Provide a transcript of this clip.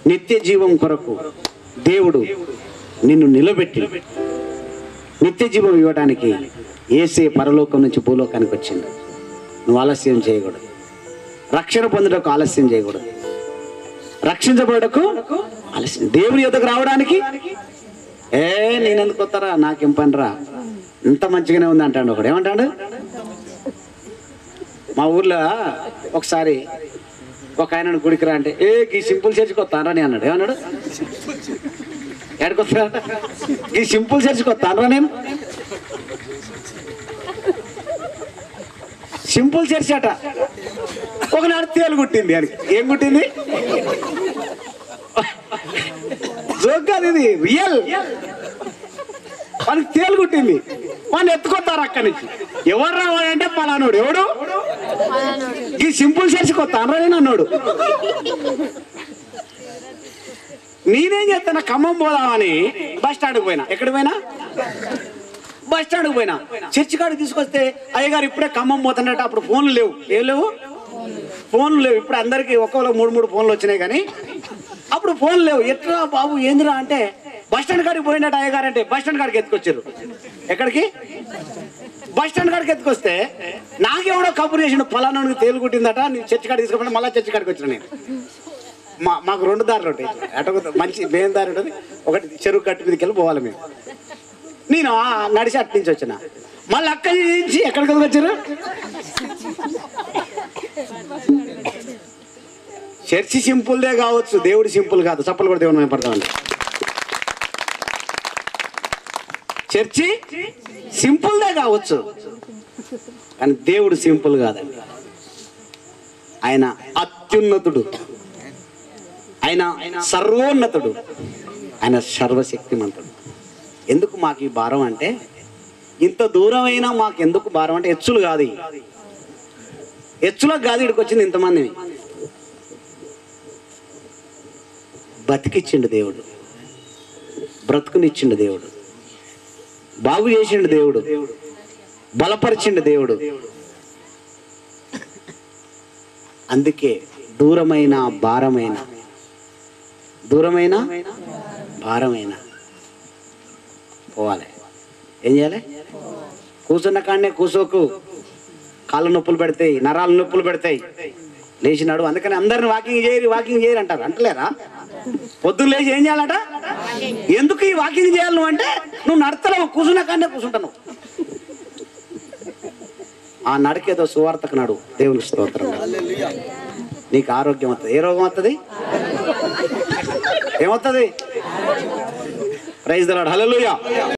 నిత్య జీవం కొరకు దేవుడు నిన్ను నిలబెట్టి నిత్య జీవం ఇవ్వడానికి ఏసే పరలోకం నుంచి భూలోకానికి వచ్చింది నువ్వు ఆలస్యం చేయకూడదు రక్షణ పొందుటకు ఆలస్యం చేయకూడదు రక్షించబడకు ఆలస్యం దేవుని యొద్దకు రావడానికి ఏ నేనెందుకు వస్తారా నాకేం పనిరా ఇంత మంచిగానే ఉంది అంటాడు ఒకడు ఏమంటాడు మా ఊర్లో ఒకసారి ఒక ఆయన గుడికి రా అంటే ఏ ఈ సింపుల్ చర్చికి వస్తానరా అని అన్నాడు ఏమన్నాడు ఎక్కడికి వస్తా ఈ సింపుల్ చర్చికి వస్తానరా నేను సింపుల్ చర్చ్ అట ఒకనాడు తేలు కుట్టింది అని ఏం కుట్టింది జోక్ కాదు ఇది రియల్ మనకి తేలు కుట్టింది మన ఎత్తుకొస్తారు అక్కడి నుంచి ఎవరు రావాలంటే పలానోడు ఎవడు ఈ సింపుల్ చర్చికి వస్తాను నేను అన్నాడు నేనేం చేస్తాను ఖమ్మం పోదామని బస్ స్టాండ్కి పోయినా ఎక్కడికి పోయినా బస్ స్టాండ్కి పోయినా చర్చి కాడికి తీసుకొస్తే అయ్యగారు ఇప్పుడే ఖమ్మం పోతున్నట్టు అప్పుడు ఫోన్లు లేవు ఏం లేవు ఫోన్లు లేవు ఇప్పుడు అందరికి ఒక్కొక్కరు మూడు మూడు ఫోన్లు వచ్చినాయి కానీ అప్పుడు ఫోన్లు లేవు ఎట్లా బాబు ఏందిరా అంటే బస్ స్టాండ్ కాడికి పోయినట్టు అయ్యగారు అంటే బస్ స్టాండ్ కాడికి ఎత్తుకొచ్చారు ఎక్కడికి బస్ స్టాండ్ కాడికి ఎత్తుకొస్తే నాకేమో కబురు చేసిండు పలానానికి తేలు కుట్టిందట నేను చర్చి కాడికి తీసుకుపోయినా మళ్ళీ చర్చి కాడికి వచ్చిన నేను మా మాకు రెండు దారులు ఉంటాయి అటు ఒక మంచి మెయిన్ దారి ఉంటుంది ఒకటి చెరువు కట్టు మీదకి వెళ్ళి పోవాలి మేము నేను ఆ నడిచి అటు నుంచి వచ్చిన మళ్ళీ అక్కడి నుంచి ఎక్కడికి వచ్చారు చర్చి సింపుల్దే కావచ్చు దేవుడు సింపుల్ కాదు చప్పలు కూడా దేవుడు మేము పడతామండి చర్చి సింపుల్దే కావచ్చు కానీ దేవుడు సింపుల్ కాదండి ఆయన అత్యున్నతుడు ఆయన సర్వోన్నతుడు ఆయన సర్వశక్తిమంతుడు ఎందుకు మాకు ఈ భారం అంటే ఇంత దూరమైనా మాకు ఎందుకు భారం అంటే హెచ్చులు కాదు ఇవి. హెచ్చులకు కాదు ఇక్కడికి వచ్చింది ఇంతమంది బతికిచ్చిండు దేవుడు బ్రతుకునిచ్చిండు దేవుడు బాగు చేసిండు దేవుడు బలపరిచిండు దేవుడు అందుకే దూరమైన భారమైన దూరమైన భారమైన పోవాలి ఏం చేయాలి కూర్చున్న కాడనే కూసోకు కాళ్ళ నొప్పులు పెడతాయి నరాలు నొప్పులు పెడతాయి లేచినాడు అందుకని అందరిని వాకింగ్ చేయరు వాకింగ్ చేయరు అంటారు అంటలేరా పొద్దున్న లేచి ఏం చేయాలట ఎందుకు ఈ వాకింగ్ చేయాలి నువ్వు అంటే నువ్వు నడతలేవు కూర్చున్న కాడనే కూర్చుంటాను ఆ నడకేదో సువార్తకు నడు దేవుని స్తోత్రం నీకు ఆరోగ్యం వస్తుంది ఏ రోగం వస్తుంది ఏమవుతుంది ప్రైజ్ దలాడు హలో